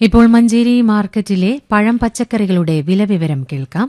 ഇപ്പോൾ മഞ്ചേരി മാർക്കറ്റിലെ പഴം പച്ചക്കറികളുടെ വില വിവരം കേൾക്കാം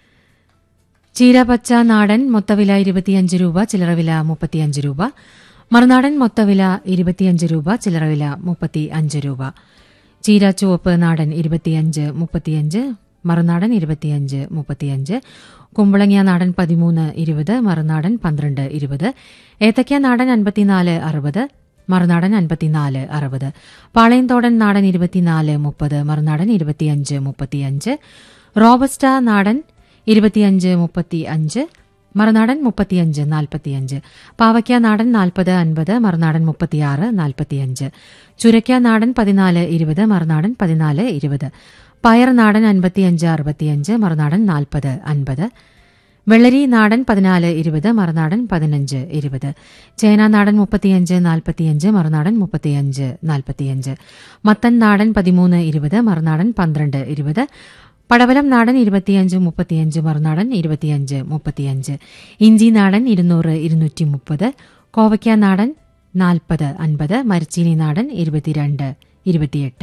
ചീര പച്ച നാടൻ മൊത്തവില ഇരുപത്തിയഞ്ച് രൂപ ചില്ലറവില മുപ്പത്തിയഞ്ച് രൂപ മറുനാടൻ മൊത്തവില ഇരുപത്തിയഞ്ച് രൂപ ചില്ലറവില മുപ്പത്തി അഞ്ച് രൂപ ചീര ചുവപ്പ് നാടൻ ഇരുപത്തിയഞ്ച് മുപ്പത്തിയഞ്ച് മറുനാടൻ ഇരുപത്തിയഞ്ച് മുപ്പത്തിയഞ്ച് കുമ്പളങ്ങിയ നാടൻ പതിമൂന്ന് ഇരുപത് മറുനാടൻ പന്ത്രണ്ട് ഇരുപത് ഏത്തയ്ക്ക നാടൻ അൻപത്തിനാല് അറുപത് മറുനാടൻ അൻപത്തിനാല് അറുപത് പാളയംതോടൻ നാടൻ ഇരുപത്തിനാല് മുപ്പത് മറുനാടൻ ഇരുപത്തിയഞ്ച് മുപ്പത്തിയഞ്ച് റോബസ്റ്റ നാടൻ ഇരുപത്തിയഞ്ച് മുപ്പത്തി അഞ്ച് മറുനാടൻ മുപ്പത്തിയഞ്ച് നാൽപ്പത്തിയഞ്ച് പാവയ്ക്ക നാടൻ നാൽപ്പത് അൻപത് മറുനാടൻ മുപ്പത്തിയാറ് നാൽപ്പത്തിയഞ്ച് ചുരയ്ക്ക നാടൻ പതിനാല് ഇരുപത് മറുനാടൻ പതിനാല് ഇരുപത് പയർ നാടൻ അൻപത്തിയഞ്ച് അറുപത്തിയഞ്ച് മറുനാടൻ നാൽപ്പത് അൻപത് വെള്ളരി നാടൻ പതിനാല് ഇരുപത് മറുനാടൻ പതിനഞ്ച് ഇരുപത് ചേന നാടൻ മുപ്പത്തിയഞ്ച് നാൽപ്പത്തിയഞ്ച് മറുനാടൻ മുപ്പത്തിയഞ്ച് നാൽപ്പത്തിയഞ്ച് മത്തൻ നാടൻ പതിമൂന്ന് ഇരുപത് മറുനാടൻ പന്ത്രണ്ട് ഇരുപത് പടവലം നാടൻ ഇരുപത്തിയഞ്ച് മുപ്പത്തിയഞ്ച് മറുനാടൻ ഇരുപത്തിയഞ്ച് മുപ്പത്തിയഞ്ച് ഇഞ്ചി നാടൻ ഇരുന്നൂറ് ഇരുന്നൂറ്റി മുപ്പത് കോവയ്ക്ക നാടൻ നാൽപ്പത് അൻപത് മരിച്ചീനി നാടൻ ഇരുപത്തിരണ്ട് ഇരുപത്തിയെട്ട്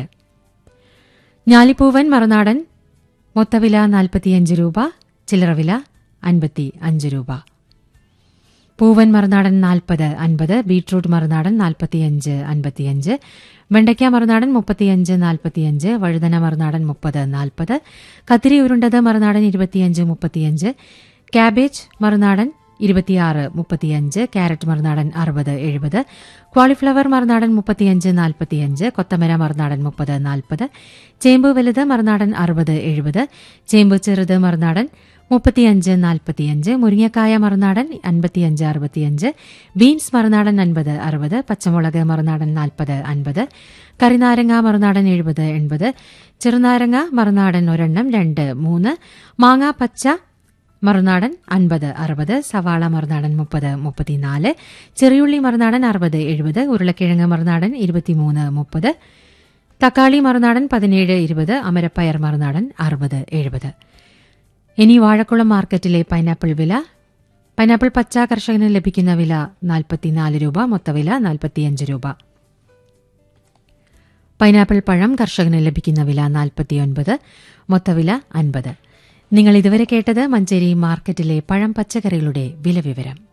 ഞാലിപ്പൂവൻ മറുനാടൻ മൊത്തവില നാൽപ്പത്തിയഞ്ച് രൂപ ചില്ലറവില അൻപത്തി അഞ്ച് രൂപ പൂവൻ മറുനാടൻ നാൽപ്പത് അൻപത് ബീട്രൂട്ട് മറുനാടൻ നാൽപ്പത്തിയഞ്ച് അൻപത്തിയഞ്ച് വെണ്ടയ്ക്ക മറുനാടൻ മുപ്പത്തിയഞ്ച് നാൽപ്പത്തിയഞ്ച് വഴുതന മറുനാടൻ മുപ്പത് നാൽപ്പത് കത്തിരി ഉരുണ്ടത് മറുനാടൻ ഇരുപത്തിയഞ്ച് മുപ്പത്തിയഞ്ച് കാബേജ് മറുനാടൻ ഇരുപത്തിയാറ് മുപ്പത്തിയഞ്ച് ക്യാരറ്റ് മറുനാടൻ അറുപത് എഴുപത് ക്വാളിഫ്ലവർ മറുനാടൻ മുപ്പത്തിയഞ്ച് നാൽപ്പത്തിയഞ്ച് കൊത്തമര മറുനാടൻ മുപ്പത് നാൽപ്പത് ചേമ്പ് വലുത് മറുനാടൻ അറുപത് എഴുപത് ചേമ്പ് ചെറുത് മറുനാടൻ മുപ്പത്തിയഞ്ച് നാൽപ്പത്തിയഞ്ച് മുരിങ്ങക്കായ മറുനാടൻ അൻപത്തിയഞ്ച് അറുപത്തിയഞ്ച് ബീൻസ് മറുനാടൻ അൻപത് അറുപത് പച്ചമുളക് മറുനാടൻ നാൽപ്പത് അൻപത് കറിനാരങ്ങ മറുനാടൻ എഴുപത് എൺപത് ചെറുനാരങ്ങ മറുനാടൻ ഒരെണ്ണം രണ്ട് മൂന്ന് മാങ്ങ പച്ച മറുനാടൻ അൻപത് അറുപത് സവാള മറുനാടൻ മുപ്പത് മുപ്പത്തിനാല് ചെറിയുള്ളി മറുനാടൻ അറുപത് എഴുപത് ഉരുളക്കിഴങ്ങ് മറുനാടൻ ഇരുപത്തിമൂന്ന് മുപ്പത് തക്കാളി മറുനാടൻ പതിനേഴ് ഇരുപത് അമരപ്പയർ മറുനാടൻ അറുപത് എഴുപത് ഇനി വാഴക്കുളം മാർക്കറ്റിലെ പൈനാപ്പിൾ വില പൈനാപ്പിൾ പച്ച കർഷകന് ലഭിക്കുന്ന വില നാൽപ്പത്തിനാല് രൂപ മൊത്തവില നാൽപ്പത്തിയഞ്ച് രൂപ പൈനാപ്പിൾ പഴം കർഷകന് ലഭിക്കുന്ന വില നാൽപ്പത്തിയൊൻപത് മൊത്തവില അൻപത് നിങ്ങൾ ഇതുവരെ കേട്ടത് മഞ്ചേരി മാർക്കറ്റിലെ പഴം പച്ചക്കറികളുടെ വില വിവരം